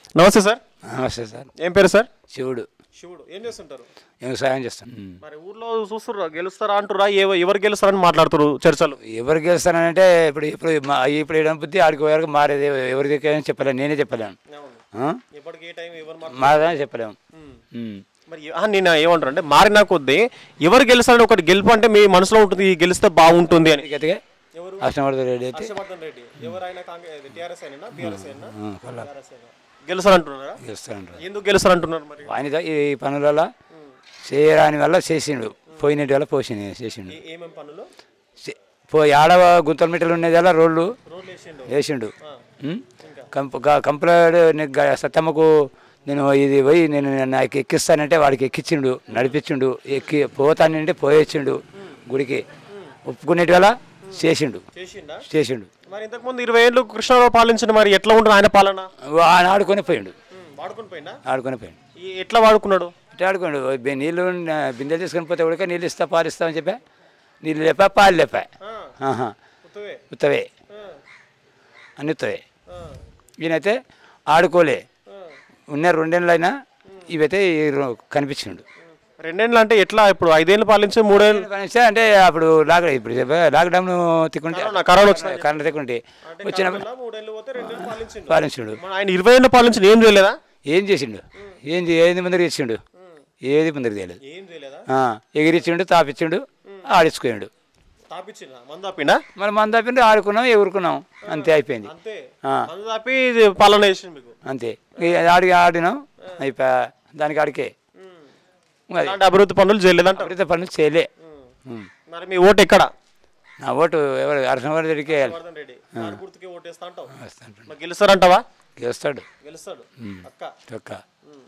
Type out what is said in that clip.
నమస్తే సార్ నమస్తే సార్ ఏం పేరు సార్ శివుడు శివుడు ఏం చేస్తుంటారు వ్యవసాయం చేస్తాం మరి ఊర్లో చూస్తుర్రా గెలుస్తారా అంటురా ఎవ- ఎవరు గెలుస్తారని మాట్లాడుతారు చర్చలు ఎవరు గెలుస్తానంటే ఇప్పుడు ఇప్పుడు మా- ఇప్పుడు ఇవ్వడం బుద్ధి ఆడికి వరకు మారేది ఎవరి దగ్గర చెప్పలేను నేనే చెప్పలేను ఆ? ఇప్పటికి ఏ టైం ఎవరు మారదని చెప్పలేము ఉమ్. మరి ఆ, నేను ఏమంటారు అంటే మారిన కొద్దీ ఎవరు గెలుస్తారని ఒకటి గెలుపు అంటే మీ మనసులో ఉంటుంది ఈ గెలిస్తే బాగుంటుంది అని గతిగా ఎవరు అష్టమర్ధ రెడ్డి అయితే హర్షవర్ధన్ రెడ్డి ఎవరైనా కాంగ్రెస్ టీఆర్ఎస్ అయినా బీఆర్ఎస్ అయినా ఆ, కొల్లా గెలుస్తారంటున్నారా గెలుస్తానంటారు ఎందుకు గెలుస్తారంటున్నారు మరి ఆయన ఈ పనులలో చేయరాని వల్ల చేసిండు పోయినటి వల్ల పోసిండు చేసిండు ఏ- ఏమేం పనులు చే- పో ఆడ గుంతల మీటర్లు ఉండేది వల్ల రోడ్లు రోడ్లు వేసిండు వేసిండు ఉమ్? కంప గా- కంప్లైంట్ నీకు గా- సత్తమ్మకు నేను ఇది పోయి నేను నాకు ఎక్కిస్తానంటే వాడికి ఎక్కించిండు నడిపించిండు ఎక్కి పోతానంటే పోయొచ్చిండు గుడికి ఒప్పుకునేటి వల్ల చేసిండు చేసిండా చేసిండు మరి ఇంతకు ముందు ఇరవై ఏళ్ళు కృష్ణారావు పాలించిన మరి ఎట్లా ఉంటుంది ఆయన పాలన ఆయన ఆడుకొని పోయిండు వాడుకుని పోయిందా ఆడుకొని పోయిండు ఈ- ఎట్లా వాడుకున్నాడు ఇట్లా ఆడుకోండు బి- నీళ్ళు ఉన్న బిందెలు తీసుకొని పోతే కూడా నీళ్ళు ఇస్తా పాలు ఇస్తా అని చెప్పా నీళ్ళు లేపా పాలు లేపా ఆహా ఉత్తవే. ఉత్తవే ఆ, అన్ని ఉత్తవే ఆ, ఈయనైతే ఆడుకోలే ఆ. ఉన్న రెండేళ్ళు అయినా ఇవైతే ఈ రో- కనిపించిండు రెండేళ్ళు అంటే ఎట్లా ఇప్పుడు ఐదేళ్ళు పాలించి మూడేళ్ళు కనిపిస్తే అంటే అప్పుడు లాక్ ఇప్పుడు చెప్పా లాక్డౌన్ తిక్కుంటే కరోనా- కరోనా వచ్చింది. కరోనా తిక్కుంటే వచ్చినప్పుడు కరోనా మూడేళ్ళు పోతే రెండేళ్ళు పాలించిండు పాలించిండు మరి ఆయన ఇరవై ఏళ్ళు పాలించిన ఏం చేయలేదా ఏం చేసిండు ఏం చే- ఏది ముందర ఇచ్చిండు ఏది ముందర తెలియదు ఏం చేయలేదా ఆ, ఎగిరిచ్చిండు తాపిచ్చిండు ఆడించుకోయిండు తాపించిందా మందు తాపిండా మరి మన తప్పిండు ఆడుకున్నాం ఎగురుకున్నాం అంతే అయిపోయింది అంతే ఆ. మందు తాపి ఇది పాలన చేసిండు మీకు అంతే ఇక ఆడి ఆడినాం అయిపోయా దానికి ఆడికే అది అలాంటి అభివృద్ధి పనులు చేయలేదంట అభివృద్ధి పనులు చేయలే ఉం. మరి మీ ఓటు ఎక్కడ నా ఓటు ఎవరు అర్ధవర్ధడికి వేయాలి వర్ధన్ రెడ్డి దాని గుర్తుకే ఓటేస్తా అంటావు వస్తాడు. మరి గెలుస్తారంటావా గెలుస్తాడు గెలుస్తాడు అక్క ఒక్క ఉమ్.